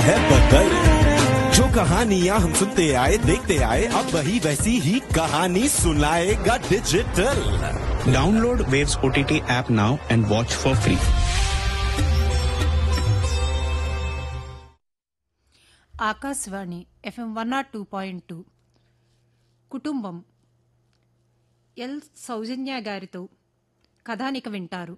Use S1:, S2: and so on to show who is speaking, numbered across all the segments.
S1: है बदल जो कहानियां हम सुनते आए देखते आए अब वही वैसी ही कहानी सुनाएगा digital
S2: Download Waves OTT app now and watch for free.
S3: Akashvani FM one naught two point two కుటుంబం ఎల్ సౌజన్య గారితో కథానిక వింటారు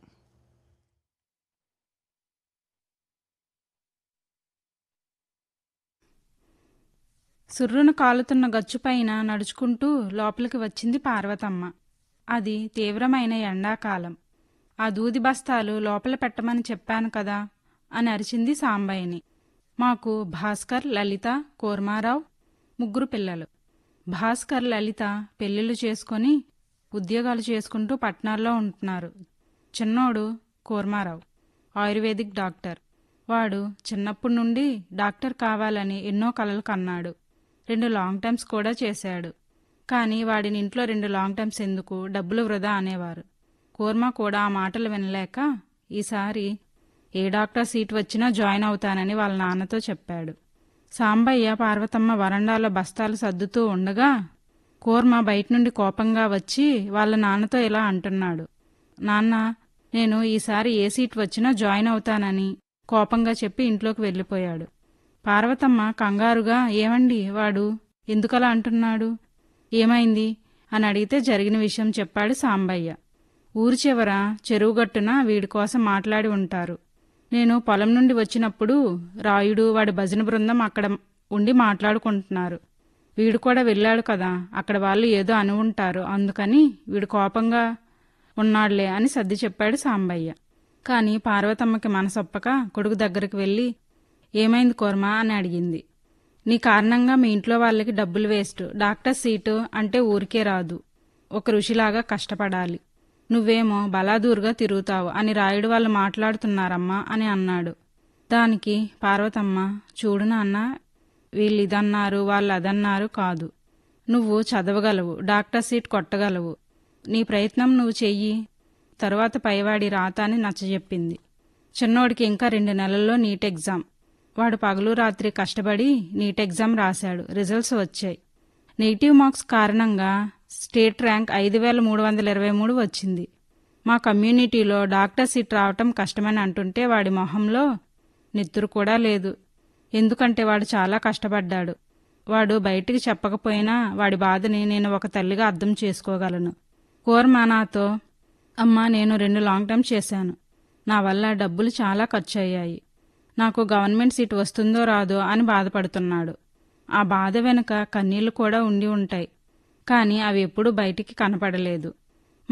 S4: సుర్రున కాలుతున్న గచ్చుపైన నడుచుకుంటూ లోపలికి వచ్చింది పార్వతమ్మ అది తీవ్రమైన ఎండాకాలం ఆ దూది బస్తాలు లోపల పెట్టమని చెప్పాను కదా అని అరిచింది సాంబయ్యని మాకు భాస్కర్ లలిత కూర్మారావు ముగ్గురు పిల్లలు భాస్కర్ లలిత పెళ్లిళ్ళు చేసుకొని ఉద్యోగాలు చేసుకుంటూ పట్నాల్లో ఉంటున్నారు చిన్నోడు కూర్మారావు ఆయుర్వేదిక్ డాక్టర్ వాడు చిన్నప్పటి నుండి డాక్టర్ కావాలని ఎన్నో కలలు కన్నాడు రెండు లాంగ్ టర్మ్స్ కూడా చేశాడు కానీ వాడిని ఇంట్లో రెండు లాంగ్ టర్మ్స్ ఎందుకు డబ్బులు వృధా అనేవారు కూర్మ కూడా ఆ మాటలు వినలేక ఈసారి ఏ డాక్టర్ సీట్ వచ్చినా జాయిన్ అవుతానని వాళ్ళ నాన్నతో చెప్పాడు సాంబయ్య పార్వతమ్మ వరండాలో బస్తాలు సర్దుతూ ఉండగా కూర్మ బయట నుండి కోపంగా వచ్చి వాళ్ళ నాన్నతో ఇలా అంటున్నాడు నాన్న నేను ఈసారి ఏ సీట్ వచ్చినా జాయిన్ అవుతానని కోపంగా చెప్పి ఇంట్లోకి వెళ్ళిపోయాడు పార్వతమ్మ కంగారుగా ఏమండి వాడు ఎందుకలా అంటున్నాడు ఏమైంది అని అడిగితే జరిగిన విషయం చెప్పాడు సాంబయ్య ఊరి చివర చెరువుగట్టున వీడి కోసం మాట్లాడి ఉంటారు నేను పొలం నుండి వచ్చినప్పుడు రాయుడు వాడి భజన బృందం అక్కడ ఉండి మాట్లాడుకుంటున్నారు వీడు కూడా వెళ్ళాడు కదా అక్కడ వాళ్ళు ఏదో అని ఉంటారు అందుకని వీడు కోపంగా ఉన్నాడులే అని సర్ది చెప్పాడు సాంబయ్య కానీ పార్వతమ్మకి మనసొప్పక కొడుకు దగ్గరికి వెళ్ళి ఏమైంది కోర్మా అని అడిగింది నీ కారణంగా మీ ఇంట్లో వాళ్ళకి డబ్బులు వేస్ట్ డాక్టర్ సీటు అంటే ఊరికే రాదు ఒక ఋషిలాగా కష్టపడాలి నువ్వేమో బలాదూరుగా తిరుగుతావు అని రాయుడు వాళ్ళు మాట్లాడుతున్నారమ్మా అని అన్నాడు దానికి పార్వతమ్మ చూడు నాన్న వీళ్ళు ఇదన్నారు వాళ్ళు అదన్నారు కాదు నువ్వు చదవగలవు డాక్టర్ సీట్ కొట్టగలవు నీ ప్రయత్నం నువ్వు చెయ్యి తరువాత పైవాడి రాత అని నచ్చజెప్పింది చిన్నోడికి ఇంకా రెండు నెలల్లో నీట్ ఎగ్జామ్ వాడు పగలు రాత్రి కష్టపడి నీట్ ఎగ్జామ్ రాశాడు రిజల్ట్స్ వచ్చాయి నెగిటివ్ మార్క్స్ కారణంగా స్టేట్ ర్యాంక్ ఐదు వేల మూడు వందల ఇరవై మూడు వచ్చింది మా కమ్యూనిటీలో డాక్టర్ సీట్ రావటం కష్టమని అంటుంటే వాడి మొహంలో నెత్తురు కూడా లేదు ఎందుకంటే వాడు చాలా కష్టపడ్డాడు వాడు బయటికి చెప్పకపోయినా వాడి బాధని నేను ఒక తల్లిగా అర్థం చేసుకోగలను కోర్మా నాతో అమ్మా నేను రెండు లాంగ్ టర్మ్ చేశాను నా వల్ల డబ్బులు చాలా ఖర్చు అయ్యాయి నాకు గవర్నమెంట్ సీట్ వస్తుందో రాదో అని బాధపడుతున్నాడు ఆ బాధ వెనుక కన్నీళ్లు కూడా ఉండి ఉంటాయి కానీ అవి ఎప్పుడూ బయటికి కనపడలేదు